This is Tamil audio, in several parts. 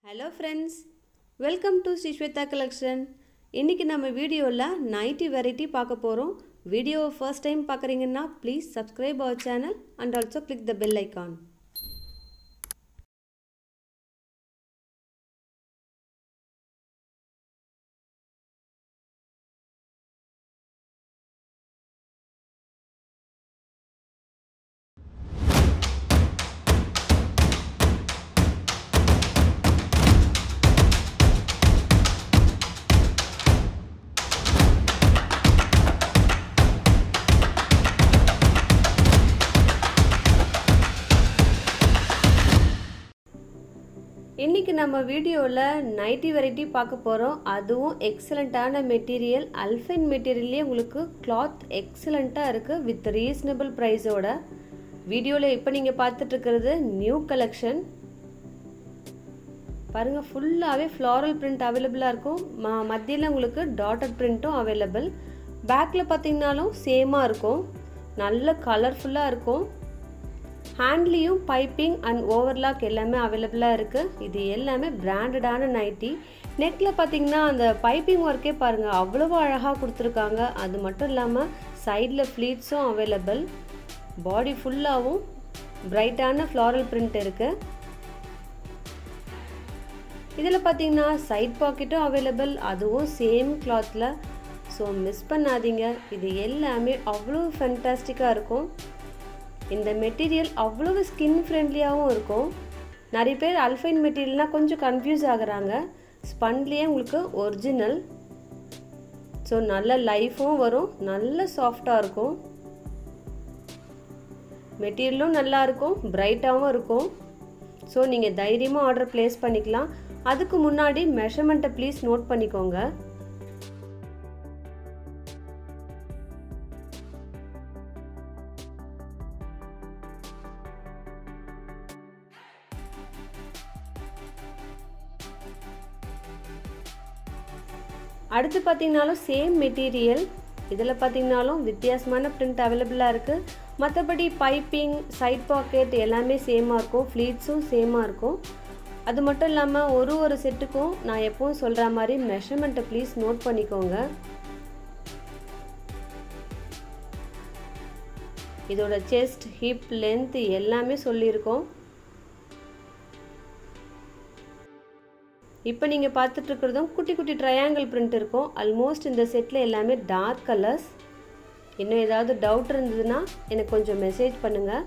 hello friends welcome to ஸ்ரீஸ்வேதா collection இன்றைக்கி நம்ம வீடியோவில் நைட்டி வெரைட்டி பார்க்க போகிறோம் வீடியோவை ஃபர்ஸ்ட் டைம் பார்க்குறீங்கன்னா please subscribe our channel and also click the bell icon இன்றைக்கி நம்ம வீடியோவில் நைட்டி வெரைட்டி பார்க்க போகிறோம் அதுவும் எக்ஸலண்ட்டான மெட்டீரியல் அல்ஃபைன் மெட்டீரியல்லே உங்களுக்கு கிளாத் எக்ஸலண்ட்டாக இருக்குது வித் ரீசனபிள் ப்ரைஸோட வீடியோவில் இப்போ நீங்கள் பார்த்துட்ருக்கிறது நியூ கலெக்ஷன் பாருங்கள் ஃபுல்லாகவே ஃப்ளாரல் பிரிண்ட் அவைலபிளாக இருக்கும் ம மத்தியில் உங்களுக்கு டாட்டட் பிரிண்ட்டும் அவைலபிள் பேக்கில் பார்த்தீங்கனாலும் சேமாக இருக்கும் நல்ல கலர்ஃபுல்லாக இருக்கும் ஹேண்ட்லேயும் பைப்பிங் அண்ட் ஓவர்லாக் எல்லாமே அவைலபிளாக இருக்குது இது எல்லாமே பிராண்டடான நைட்டி நெக்கில் பார்த்தீங்கன்னா அந்த பைப்பிங் ஒர்க்கே பாருங்கள் அவ்வளோ அழகாக கொடுத்துருக்காங்க அது மட்டும் இல்லாமல் சைடில் ஃப்ளீட்ஸும் அவைலபிள் பாடி ஃபுல்லாகவும் பிரைட்டான ஃப்ளாரல் பிரிண்ட் இருக்குது இதில் பார்த்தீங்கன்னா சைட் பாக்கெட்டும் அவைலபிள் அதுவும் சேம் கிளாத்தில் ஸோ மிஸ் பண்ணாதீங்க இது எல்லாமே அவ்வளோ ஃபென்டாஸ்டிக்காக இருக்கும் இந்த மெட்டீரியல் அவ்வளவு ஸ்கின் ஃப்ரெண்ட்லியாகவும் இருக்கும் நிறைய பேர் அல்ஃபைன் மெட்டீரியல்னால் கொஞ்சம் கன்ஃபியூஸ் ஆகுறாங்க ஸ்பன்லேயே உங்களுக்கு ஒரிஜினல் ஸோ நல்ல லைஃபும் வரும் நல்ல சாஃப்டாக இருக்கும் மெட்டீரியலும் நல்லா இருக்கும் பிரைட்டாகவும் இருக்கும் ஸோ நீங்கள் தைரியமாக ஆர்டர் ப்ளேஸ் பண்ணிக்கலாம் அதுக்கு முன்னாடி மெஷர்மெண்ட்டை ப்ளீஸ் நோட் பண்ணிக்கோங்க அடுத்து பார்த்தீங்கனாலும் சேம் மெட்டீரியல் இதில் பார்த்தீங்கனாலும் வித்தியாசமான பிரிண்ட் அவைலபிளாக இருக்குது மற்றபடி பைப்பிங் சைட் பாக்கெட் எல்லாமே சேமாக இருக்கும் ஃப்ளீட்ஸும் சேமாக இருக்கும் அது மட்டும் இல்லாமல் ஒரு ஒரு செட்டுக்கும் நான் எப்பவும் சொல்கிற மாதிரி மெஷர்மெண்ட்டை ப்ளீஸ் நோட் பண்ணிக்கோங்க இதோட செஸ்ட் ஹிப் லென்த் எல்லாமே சொல்லியிருக்கோம் இப்போ நீங்கள் பார்த்துட்டு இருக்கிறதும் குட்டி குட்டி ட்ரையாங்கிள் பிரிண்ட் இருக்கும் ஆல்மோஸ்ட் இந்த செட்டில் எல்லாமே டார்க் கலர்ஸ் இன்னும் ஏதாவது டவுட் இருந்ததுன்னா எனக்கு கொஞ்சம் மெசேஜ் பண்ணுங்கள்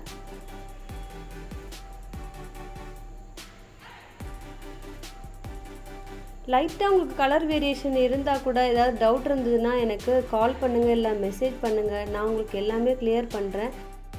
லைட்டாக உங்களுக்கு கலர் வேரியேஷன் இருந்தால் கூட ஏதாவது டவுட் இருந்ததுன்னா எனக்கு கால் பண்ணுங்கள் இல்லை மெசேஜ் பண்ணுங்கள் நான் உங்களுக்கு எல்லாமே கிளியர் பண்ணுறேன்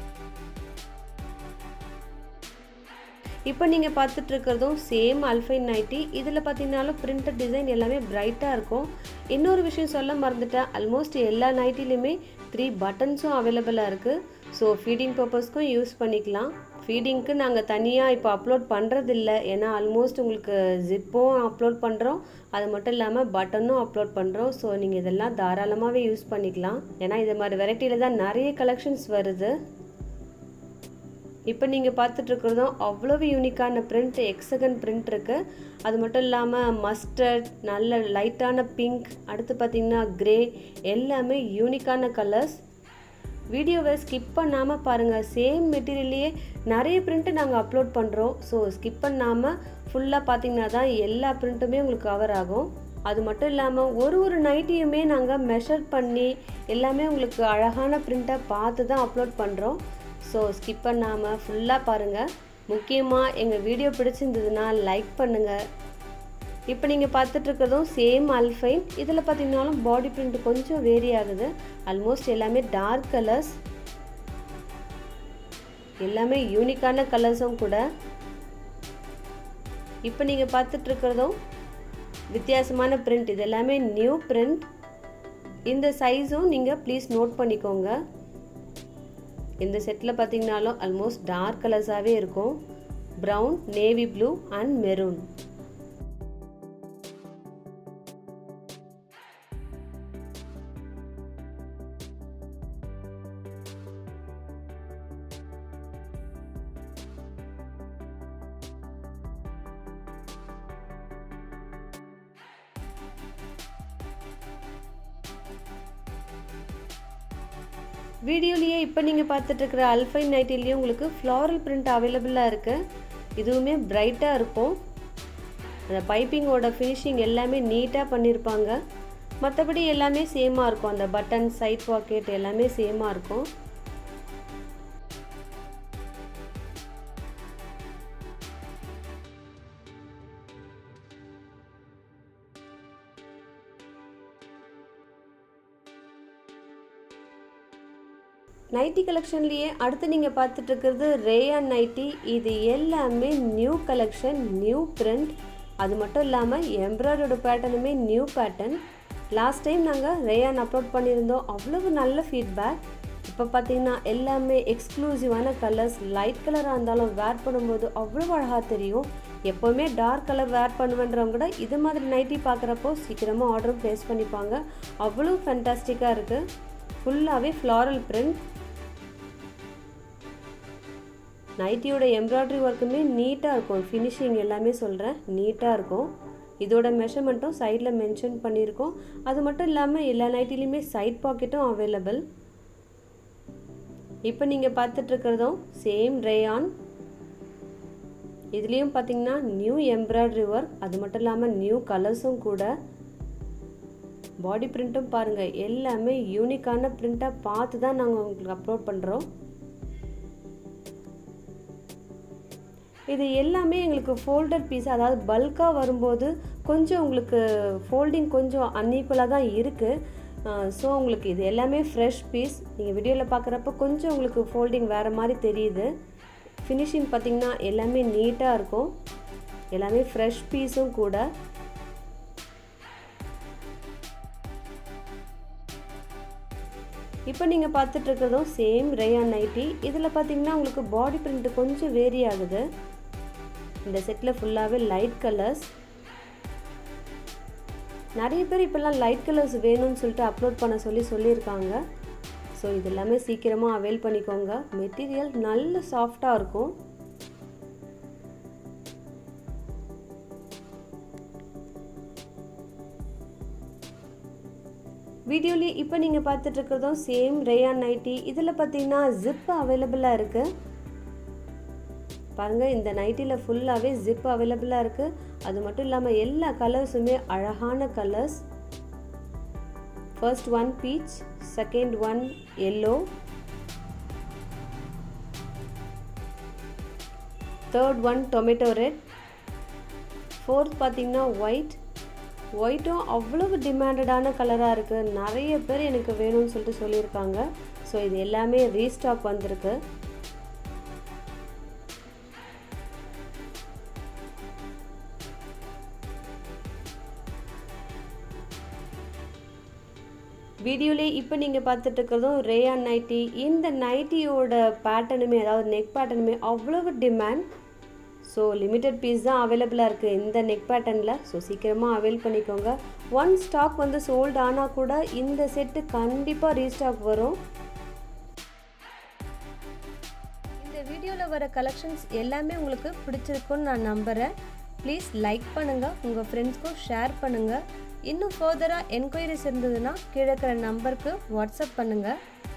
இப்போ நீங்கள் பார்த்துட்டு இருக்கிறதும் சேம் அல்ஃபைன் நைட்டி இதில் பார்த்தீங்கன்னாலும் பிரிண்டட் டிசைன் எல்லாமே பிரைட்டாக இருக்கும் இன்னொரு விஷயம் சொல்ல மறந்துட்டேன் ஆல்மோஸ்ட் எல்லா நைட்டிலையுமே த்ரீ பட்டன்ஸும் அவைலபிளாக இருக்குது ஸோ ஃபீடிங் பர்பஸ்க்கும் யூஸ் பண்ணிக்கலாம் ஃபீடிங்க்கு நாங்கள் தனியாக இப்போ அப்லோட் பண்ணுறதில்ல ஏன்னா ஆல்மோஸ்ட் உங்களுக்கு ஜிப்பும் அப்லோட் பண்ணுறோம் அது மட்டும் இல்லாமல் பட்டனும் அப்லோட் பண்ணுறோம் ஸோ நீங்கள் இதெல்லாம் தாராளமாகவே யூஸ் பண்ணிக்கலாம் ஏன்னா இது மாதிரி வெரைட்டியில் தான் நிறைய கலெக்ஷன்ஸ் வருது இப்போ நீங்கள் பார்த்துட்ருக்கிறதும் அவ்வளவு யூனிக்கான பிரிண்ட் எக்ஸகன் பிரிண்ட் இருக்குது அது மட்டும் இல்லாமல் மஸ்டர்ட் நல்ல லைட்டான பிங்க் அடுத்து பார்த்திங்கன்னா க்ரே எல்லாமே யூனிக்கான கலர்ஸ் வீடியோவை ஸ்கிப் பண்ணாமல் பாருங்கள் சேம் மெட்டீரியல்லையே நிறைய பிரிண்ட்டு நாங்கள் அப்லோட் பண்ணுறோம் ஸோ ஸ்கிப் பண்ணாமல் ஃபுல்லாக பார்த்தீங்கன்னா தான் எல்லா பிரிண்ட்டுமே உங்களுக்கு கவர் ஆகும் அது மட்டும் இல்லாமல் ஒரு ஒரு நைட்டியுமே நாங்கள் மெஷர் பண்ணி எல்லாமே உங்களுக்கு அழகான பிரிண்ட்டாக பார்த்து தான் அப்லோட் பண்ணுறோம் ஸோ ஸ்கிப் பண்ணாமல் ஃபுல்லாக பாருங்கள் முக்கியமாக எங்கள் வீடியோ பிடிச்சிருந்ததுன்னா லைக் பண்ணுங்கள் இப்போ நீங்கள் பார்த்துட்ருக்கிறதும் சேம் அல்ஃபைன் இதில் பார்த்தீங்கன்னாலும் பாடி பிரிண்ட் கொஞ்சம் வேரி ஆகுது ஆல்மோஸ்ட் எல்லாமே டார்க் கலர்ஸ் எல்லாமே யூனிக்கான கலர்ஸும் கூட இப்போ நீங்கள் பார்த்துட்ருக்கிறதும் வித்தியாசமான பிரிண்ட் இது எல்லாமே நியூ பிரிண்ட் இந்த சைஸும் நீங்கள் ப்ளீஸ் நோட் பண்ணிக்கோங்க இந்த செட்டில் பார்த்தீங்கனாலும் ஆல்மோஸ்ட் டார்க் கலர்ஸாகவே இருக்கும் brown navy blue and maroon வீடியோலேயே இப்போ நீங்கள் பார்த்துட்டு இருக்கிற அல்ஃபைன் நைட்டிலையும் உங்களுக்கு ஃப்ளாரல் பிரிண்ட் அவைலபிளாக இருக்குது இதுவுமே பிரைட்டாக இருக்கும் அந்த பைப்பிங்கோட ஃபினிஷிங் எல்லாமே நீட்டாக பண்ணியிருப்பாங்க மற்றபடி எல்லாமே சேமாக இருக்கும் அந்த பட்டன் சைட் பாக்கெட் எல்லாமே சேமாக இருக்கும் நைட்டி கலெக்ஷன்லேயே அடுத்து நீங்கள் பார்த்துட்டு இருக்கிறது ரேயான் நைட்டி இது எல்லாமே நியூ கலெக்ஷன் நியூ பிரிண்ட் அது மட்டும் இல்லாமல் எம்ப்ராய்டரோட பேட்டர்னுமே நியூ பேட்டர்ன் லாஸ்ட் டைம் நாங்கள் ரேயான் அப்லோட் பண்ணியிருந்தோம் அவ்வளவு நல்ல ஃபீட்பேக் இப்போ பார்த்தீங்கன்னா எல்லாமே எக்ஸ்க்ளூசிவான கலர்ஸ் லைட் கலராக இருந்தாலும் வேர் பண்ணும்போது அவ்வளோ அழகாக தெரியும் எப்போவுமே டார்க் கலர் வேர் பண்ணுவேன்றவங்க கூட இது மாதிரி நைட்டி பார்க்குறப்போ சீக்கிரமாக ஆர்டரும் ப்ளேஸ் பண்ணிப்பாங்க அவ்வளோ ஃபேண்டாஸ்டிக்காக இருக்குது ஃபுல்லாகவே ஃப்ளாரல் பிரிண்ட் நைட்டியோட எம்ப்ராய்டரி ஒர்க்குமே நீட்டாக இருக்கும் ஃபினிஷிங் எல்லாமே சொல்கிறேன் நீட்டாக இருக்கும் இதோட மெஷர்மெண்ட்டும் சைடில் மென்ஷன் பண்ணியிருக்கோம் அது மட்டும் இல்லாமல் எல்லா நைட்டிலையுமே சைட் பாக்கெட்டும் அவைலபிள் இப்போ நீங்கள் பார்த்துட்ருக்கிறதும் சேம் ரேயான் இதுலேயும் பார்த்தீங்கன்னா நியூ எம்ப்ராய்டரி ஒர்க் அது மட்டும் இல்லாமல் நியூ கலர்ஸும் கூட பாடி பிரிண்ட்டும் பாருங்கள் எல்லாமே யூனிக்கான பிரிண்ட்டாக பார்த்து தான் நாங்கள் உங்களுக்கு அப்லோட் பண்ணுறோம் இது எல்லாமே எங்களுக்கு ஃபோல்டர் பீஸ் அதாவது பல்காக வரும்போது கொஞ்சம் உங்களுக்கு ஃபோல்டிங் கொஞ்சம் அன்ஈக்குவலாக தான் இருக்குது ஸோ உங்களுக்கு இது எல்லாமே ஃப்ரெஷ் பீஸ் நீங்கள் வீடியோவில் பார்க்குறப்ப கொஞ்சம் உங்களுக்கு ஃபோல்டிங் வேறு மாதிரி தெரியுது ஃபினிஷிங் பார்த்திங்கன்னா எல்லாமே நீட்டாக இருக்கும் எல்லாமே ஃப்ரெஷ் பீஸும் கூட இப்போ நீங்கள் பார்த்துட்டு இருக்கிறதும் சேம் ரேயான் நைட்டி இதில் பார்த்தீங்கன்னா உங்களுக்கு பாடி பிரிண்ட் கொஞ்சம் வேரி ஆகுது இந்த செட்டில் ஃபுல்லாகவே லைட் கலர்ஸ் நிறைய பேர் இப்போல்லாம் லைட் கலர்ஸ் வேணும்னு சொல்லிட்டு அப்லோட் பண்ண சொல்லி சொல்லியிருக்காங்க ஸோ இது எல்லாமே சீக்கிரமாக அவைல் பண்ணிக்கோங்க மெட்டீரியல் நல்ல சாஃப்டாக இருக்கும் வீடியோலேயே இப்போ நீங்கள் பார்த்துட்டு இருக்கிறதும் சேம் ரேயான் நைட்டி இதில் பார்த்தீங்கன்னா ஜிப் அவைலபிளாக இருக்குது பாருங்கள் இந்த நைட்டியில் ஃபுல்லாகவே ஜிப் அவைலபிளாக இருக்குது அது மட்டும் இல்லாமல் எல்லா கலர்ஸுமே அழகான colours first one peach second one yellow third one tomato red fourth பார்த்தீங்கன்னா ஒயிட் ஒயிட்டும் அவ்வளவு டிமாண்டடான கலராக இருக்குது நிறைய பேர் எனக்கு வேணும்னு சொல்லிட்டு சொல்லியிருக்காங்க ஸோ இது எல்லாமே ரீஸ்டாக் வந்திருக்கு வீடியோலே இப்போ நீங்கள் பார்த்துட்டு இருக்கிறதும் ரேயான் நைட்டி இந்த நைட்டியோட பேட்டர்னுமே அதாவது நெக் பேட்டர்னுமே அவ்வளவு டிமாண்ட் ஸோ லிமிட்டட் பீஸ் தான் அவைலபிளாக இருக்குது இந்த நெக் பேட்டர்னில் ஸோ சீக்கிரமாக அவைல் பண்ணிக்கோங்க ஒன் ஸ்டாக் வந்து சோல்ட் ஆனால் கூட இந்த செட்டு கண்டிப்பாக ரீஸ்டாக் வரும் இந்த வீடியோவில் வர கலெக்ஷன்ஸ் எல்லாமே உங்களுக்கு பிடிச்சிருக்குன்னு நான் நம்புகிறேன் ப்ளீஸ் லைக் பண்ணுங்கள் உங்கள் ஃப்ரெண்ட்ஸ்க்கும் ஷேர் பண்ணுங்கள் இன்னும் ஃபர்தராக என்கொயரிஸ் இருந்ததுன்னா கீழே இருக்கிற நம்பருக்கு வாட்ஸ்அப் பண்ணுங்கள்